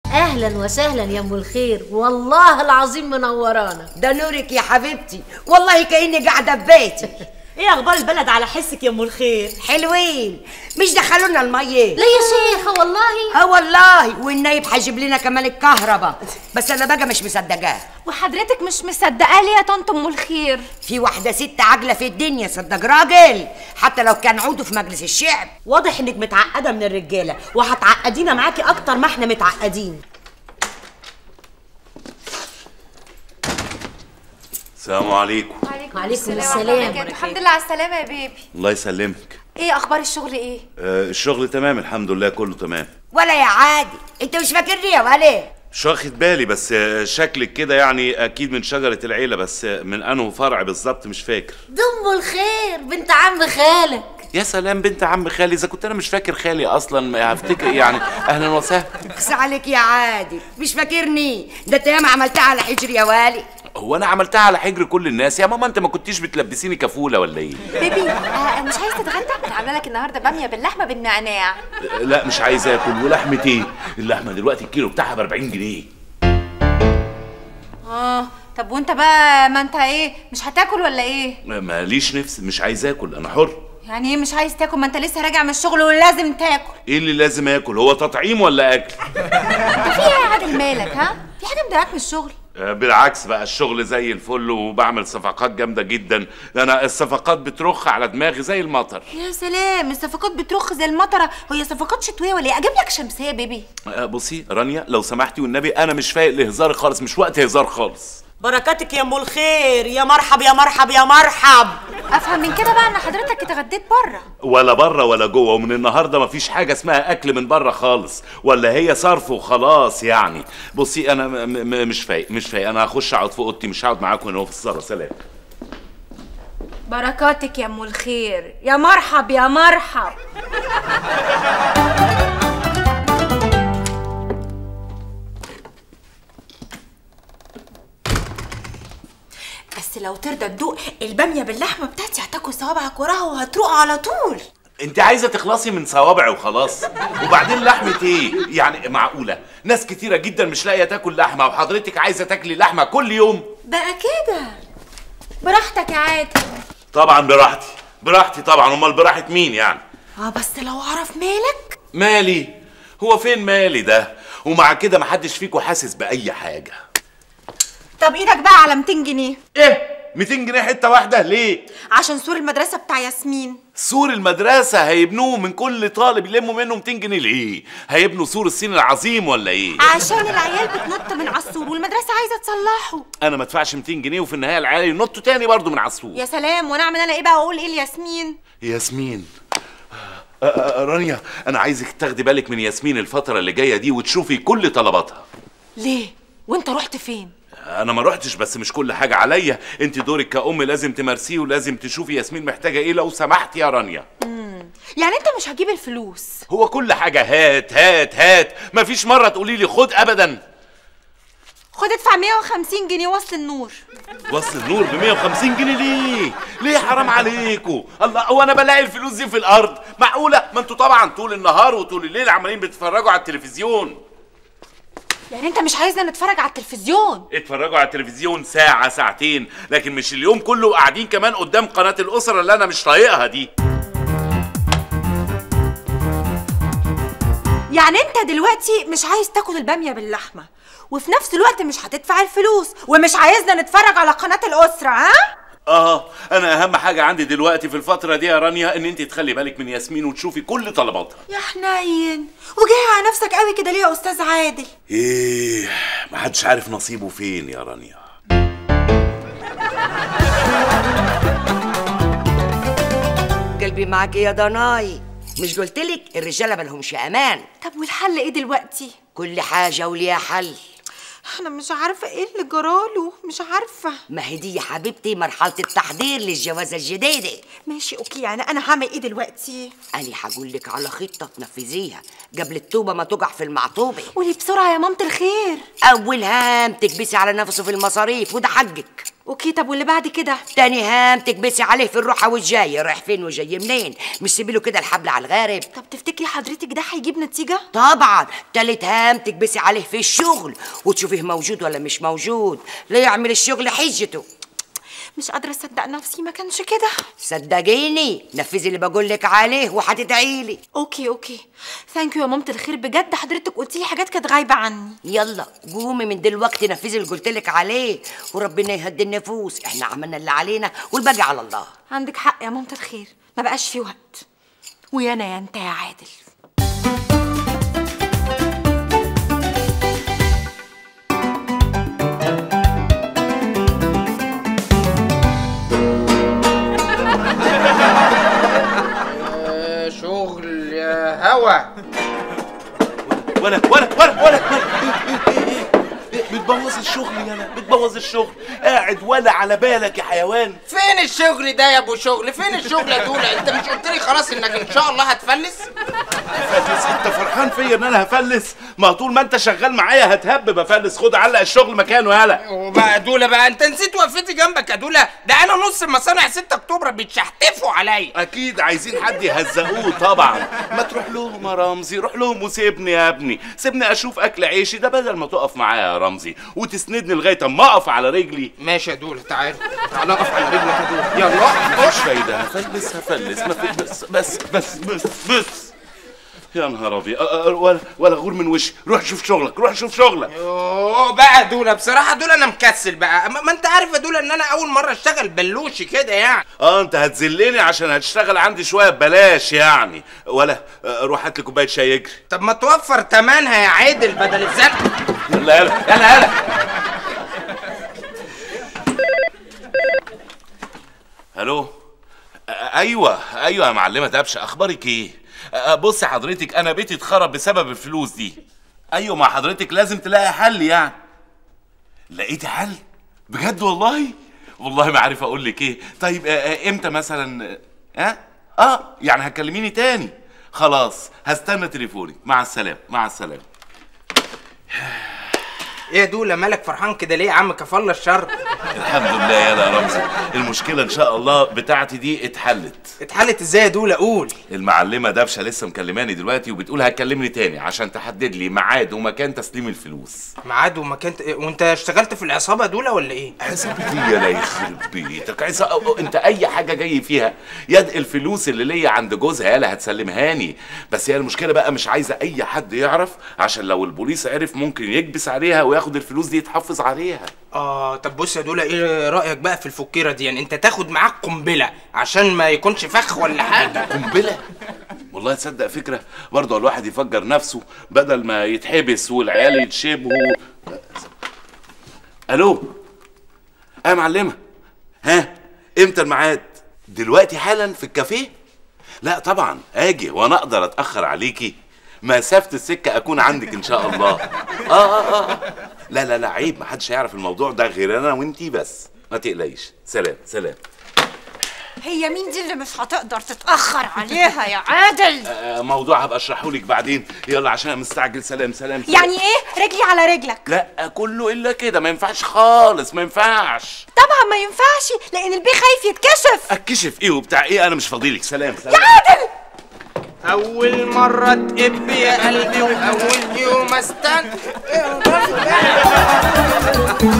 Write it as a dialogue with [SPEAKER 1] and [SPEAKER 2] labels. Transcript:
[SPEAKER 1] اهلا وسهلا يا ام الخير والله العظيم منورانا
[SPEAKER 2] ده نورك يا حبيبتي والله كاني قاعده في بيتي
[SPEAKER 3] ايه اخبار البلد على حسك يا ام الخير
[SPEAKER 2] حلوين مش دخلونا الميه
[SPEAKER 1] لا يا شيخه والله
[SPEAKER 2] اه والله والنايب هيجيب لنا كمان الكهرباء بس انا بقى مش مصدقاه
[SPEAKER 4] وحضرتك مش مصدقاه ليه يا طنط ام الخير
[SPEAKER 2] في واحده ست عاجله في الدنيا صدق راجل حتى لو كان عضو في مجلس الشعب
[SPEAKER 3] واضح انك متعقده من الرجاله وهتعقدينا معاكي اكتر ما احنا متعقدين
[SPEAKER 5] السلام عليكم
[SPEAKER 1] وعليكم السلام.
[SPEAKER 4] وبركاته. الحمد لله على السلامه يا بيبي
[SPEAKER 5] الله يسلمك
[SPEAKER 4] ايه اخبار الشغل ايه
[SPEAKER 5] آه الشغل تمام الحمد لله كله تمام
[SPEAKER 2] ولا يا عادي انت مش فاكرني يا ولي
[SPEAKER 5] مش واخد بالي بس آه، شكلك كده يعني اكيد من شجره العيله بس آه، من انه فرع بالظبط مش فاكر
[SPEAKER 1] ده ام الخير بنت عم خالك
[SPEAKER 5] يا سلام بنت عم خالي اذا كنت انا مش فاكر خالي اصلا ما هفتكر يعني اهلا وسهلا
[SPEAKER 2] بس عليك يا عادي مش فاكرني ده انت ياما عملتها على حجري يا والي
[SPEAKER 5] هو انا عملتها على حجر كل الناس يا ماما انت ما كنتيش بتلبسيني كفوله ولا ايه
[SPEAKER 4] بيبي آه مش عايز تتغدى انا عامله لك النهارده باميه باللحمه بالنعناع
[SPEAKER 5] آه، لا مش عايز اكل ولحمه ايه اللحمه دلوقتي الكيلو بتاعها ب 40 جنيه
[SPEAKER 4] اه طب وانت بقى ما انت ايه مش هتاكل ولا ايه
[SPEAKER 5] ما- ماليش نفس مش عايز اكل انا حر
[SPEAKER 4] يعني ايه مش عايز تاكل ما انت لسه راجع من الشغل ولازم تاكل
[SPEAKER 5] ايه اللي لازم اكل هو تطعيم ولا اكل
[SPEAKER 4] انت في ايه يا عادل مالك ها في حاجه مضايقاك من الشغل
[SPEAKER 5] آه، بالعكس بقى الشغل زي الفل وبعمل صفقات جامده جدا انا الصفقات بترخ على دماغي زي المطر
[SPEAKER 4] يا سلام الصفقات بترخ زي المطره هي صفقات شتويه ولا ايه اجيب لك شمسيه يا بيبي
[SPEAKER 5] آه، بصي رانيا لو سمحتي والنبي انا مش فايق لهزار خالص مش وقت هزار خالص
[SPEAKER 3] بركاتك يا ام الخير يا مرحب يا مرحب يا مرحب
[SPEAKER 4] افهم من كده بقى ان حضرتك اتغديت بره
[SPEAKER 5] ولا بره ولا جوه ومن النهارده مفيش حاجه اسمها اكل من بره خالص ولا هي صرف وخلاص يعني بصي انا م م مش فايق مش فايق انا هخش اقعد في اوضتي مش هقعد معاكم هنا في الصاله سلام
[SPEAKER 4] بركاتك يا ام الخير يا مرحب يا مرحب بس لو ترضى تدوق الباميه باللحمه بتاعتي هتاكل صوابعك وراها وهتروق على طول
[SPEAKER 5] انت عايزه تخلصي من صوابعي وخلاص وبعدين لحمه ايه يعني معقوله ناس كتيره جدا مش لاقيه تاكل لحمه وحضرتك عايزه تاكلي لحمه كل يوم
[SPEAKER 4] بقى كده براحتك يا عادل
[SPEAKER 5] طبعا براحتي براحتي طبعا امال براحه مين يعني
[SPEAKER 4] اه بس لو اعرف مالك
[SPEAKER 5] مالي هو فين مالي ده ومع كده محدش فيكم حاسس باي حاجه
[SPEAKER 4] طب ايدك بقى على 200 جنيه
[SPEAKER 5] ايه 200 جنيه حته واحده ليه
[SPEAKER 4] عشان سور المدرسه بتاع ياسمين
[SPEAKER 5] سور المدرسة هيبنوه من كل طالب يلموا منه 200 جنيه ليه؟ هيبنوا سور الصين العظيم ولا ايه؟
[SPEAKER 4] عشان العيال بتنط من على السور والمدرسه عايزه تصلحه
[SPEAKER 5] أنا ما ادفعش 200 جنيه وفي النهاية العيال ينطوا تاني برضه من على السور.
[SPEAKER 4] يا سلام وانا اعمل انا ايه بقى واقول ايه لياسمين
[SPEAKER 5] ياسمين آه، آه، رانيا أنا عايزك تاخدي بالك من ياسمين الفترة اللي جاية دي وتشوفي كل طلباتها.
[SPEAKER 4] ليه وانت رحت فين
[SPEAKER 5] أنا ما رحتش بس مش كل حاجة عليا، أنت دورك كأم لازم تمارسيه ولازم تشوفي ياسمين محتاجة إيه لو سمحت يا رانيا.
[SPEAKER 4] يعني انت مش هجيب الفلوس
[SPEAKER 5] هو كل حاجة هات هات هات، مفيش مرة تقولي لي خد أبداً.
[SPEAKER 4] خد ادفع 150 جنيه وصل النور
[SPEAKER 5] وصل النور ب 150 جنيه ليه؟ ليه حرام عليكم؟ الله هو انا بلاقي الفلوس دي في الارض؟ معقولة؟ ما انتوا طبعا طول النهار وطول الليل عمالين بتتفرجوا على التلفزيون.
[SPEAKER 4] يعني انت مش عايزنا نتفرج على التلفزيون
[SPEAKER 5] اتفرجوا على التلفزيون ساعة ساعتين، لكن مش اليوم كله قاعدين كمان قدام قناة الأسرة اللي أنا مش طايقها دي.
[SPEAKER 4] يعني انت دلوقتي مش عايز تاكل الباميه باللحمه وفي نفس الوقت مش هتدفع الفلوس ومش عايزنا نتفرج على قناه الاسره ها
[SPEAKER 5] اه انا اهم حاجة عندي دلوقتي في الفترة دي يا رانيا ان انت تخلي بالك من ياسمين وتشوفي كل طلباتها.
[SPEAKER 4] يا حنين وجاي على نفسك قوي كده ليه يا استاذ عادل
[SPEAKER 5] ايه محدش عارف نصيبه فين يا رانيا.
[SPEAKER 2] قلبي معاك يا ضناي مش قلتلك الرجاله مالهمش امان
[SPEAKER 4] طب والحل ايه دلوقتي
[SPEAKER 2] كل حاجه وليها حل
[SPEAKER 4] انا مش عارفه ايه اللي جراله مش عارفه
[SPEAKER 2] ما هي دي يا حبيبتي مرحله التحضير للجوازه الجديده
[SPEAKER 4] ماشي اوكي يعني انا هعمل ايه دلوقتي
[SPEAKER 2] انا هقول لك على خطه تنفذيها قبل التوبه ما تقع في المعطوبه
[SPEAKER 4] قولي بسرعه يا مامة الخير
[SPEAKER 2] اول هام تكبسي على نفسه في المصاريف وده حقك
[SPEAKER 4] اوكي طب واللي بعد كده
[SPEAKER 2] تاني هام تكبسي عليه في الروحه والجايه رايح فين وجاي منين مش سيبي له كده الحبل على الغارب
[SPEAKER 4] طب تفتكري حضرتك ده هيجيب نتيجه
[SPEAKER 2] طبعا تالت هام تكبسي عليه في الشغل وتشوفيه موجود ولا مش موجود لا يعمل الشغل حجته
[SPEAKER 4] مش قادره اصدق نفسي ما كانش كده
[SPEAKER 2] صدقيني نفذي اللي بقول لك عليه وهتدعي لي
[SPEAKER 4] اوكي اوكي ثانك يو يا مامة الخير بجد حضرتك قلتي لي حاجات كانت غايبه عني
[SPEAKER 2] يلا قومي من دلوقتي نفذي اللي قلت لك عليه وربنا يهدي النفوس احنا عملنا اللي علينا والباقي على الله
[SPEAKER 4] عندك حق يا مامة الخير ما بقاش في وقت ويا انا يا انت يا عادل
[SPEAKER 6] شغل يا هوا
[SPEAKER 5] ولا ولا ولا ولا بتبوظ الشغل يالا بتبوظ الشغل قاعد ولا على بالك يا حيوان
[SPEAKER 6] فين الشغل ده يا ابو شغل فين الشغل يا دولة انت مش قلت لي خلاص انك ان شاء الله هتفلس
[SPEAKER 5] فلس انت فرحان فيا ان انا هفلس ما طول ما انت شغال معايا هتهبب افلس خد علق الشغل مكانه يالا
[SPEAKER 6] وبقى دولة بقى انت نسيت وقفتي جنبك يا دولة ده انا نص مصانع 6 اكتوبر بيتشحتفوا عليا
[SPEAKER 5] اكيد عايزين حد يهزقوه طبعا ما تروح لهم يا رمزي روح لهم وسيبني يا ابني سيبني اشوف اكل عيشي ده بدل ما تقف معايا يا رمزي وتسندني لغايه اما اقف على رجلي
[SPEAKER 6] ماشي يا دولة تعال تعال اقف على رجلك يا دولة يلا
[SPEAKER 5] مفيش فايده هفلس هفلس مفيش بس بس بس بس بس يا نهار ابيض أ- أ- ولا ولا غور من وشي روح شوف شغلك روح شوف شغلك
[SPEAKER 6] اوه بقى دولة بصراحة دولة انا مكسل بقى ما ما انت عارف يا دولة ان انا اول مرة اشتغل بلوشي كده يعني
[SPEAKER 5] اه انت هتذلني عشان هتشتغل عندي شويه ببلاش يعني ولا آه، روح هات لي كوبايه شاي يجري
[SPEAKER 6] طب ما توفر تمنها يا عادل بدل الزنقة
[SPEAKER 5] يلا يلا يلا يلا الو آه، ايوه ايوه يا معلمه دبشه اخبارك ايه آه، بصي حضرتك انا بيتي اتخرب بسبب الفلوس دي ايوه مع حضرتك لازم تلاقي حل يعني لقيتي حل بجد والله والله ما عارف اقول لك ايه طيب آه، آه، امتى مثلا ها آه؟ اه يعني هتكلميني تاني خلاص هستنى تليفونك مع السلامه مع السلامه
[SPEAKER 6] ايه يا دولة مالك فرحان كده ليه يا عم كفالة الشر
[SPEAKER 5] الحمد لله يا رمزي المشكله ان شاء الله بتاعتي دي اتحلت
[SPEAKER 6] اتحلت ازاي يا دولة قول
[SPEAKER 5] المعلمه دبشه لسه مكلماني دلوقتي وبتقول هتكلمني تاني عشان تحدد لي ميعاد ومكان تسليم الفلوس
[SPEAKER 6] ميعاد ومكان وانت اشتغلت في العصابة دولة ولا ايه
[SPEAKER 5] حسابي يا لا يخرب بيتك عايز أ- انت اي حاجه جاي فيها يد الفلوس اللي ليا عند جوزها يالا هتسلمهاني بس هي المشكله بقى مش عايزه اي حد يعرف عشان لو البوليس عرف ممكن يكبس عليها وياخد الفلوس دي يتحفظ عليها
[SPEAKER 6] اه طب بص يا دولة ايه رأيك بقى في الفكيرة دي يعني انت تاخد معاك قنبلة عشان ما يكونش فخ ولا حاجة
[SPEAKER 5] قنبله والله تصدق فكره برضه الواحد يفجر نفسه بدل ما يتحبس والعيال يتشبهوا الو اه يا معلمه ها امتى الميعاد دلوقتي حالا في الكافيه لا طبعا اجي وانا اقدر اتاخر عليكي مسافه السكه اكون عندك ان شاء الله اه اه اه لا لا لا عيب ما حدش هيعرف الموضوع ده غير انا وانتي بس ما تقلقيش سلام سلام
[SPEAKER 1] هي مين دي اللي مش هتقدر تتأخر عليها يا عادل
[SPEAKER 5] آه، موضوع هبقى اشرحه لك بعدين يلا عشان أنا مستعجل سلام سلام, سلام.
[SPEAKER 4] يعني ايه رجلي على رجلك
[SPEAKER 5] لا كله الا كده ما ينفعش خالص ما ينفعش
[SPEAKER 4] طبعا ما ينفعش لان البيه خايف يتكشف
[SPEAKER 5] اتكشف ايه وبتاع ايه انا مش فاضيلك سلام سلام
[SPEAKER 4] عادل
[SPEAKER 6] اول مرة تقب يا قلبي واول يوم استنى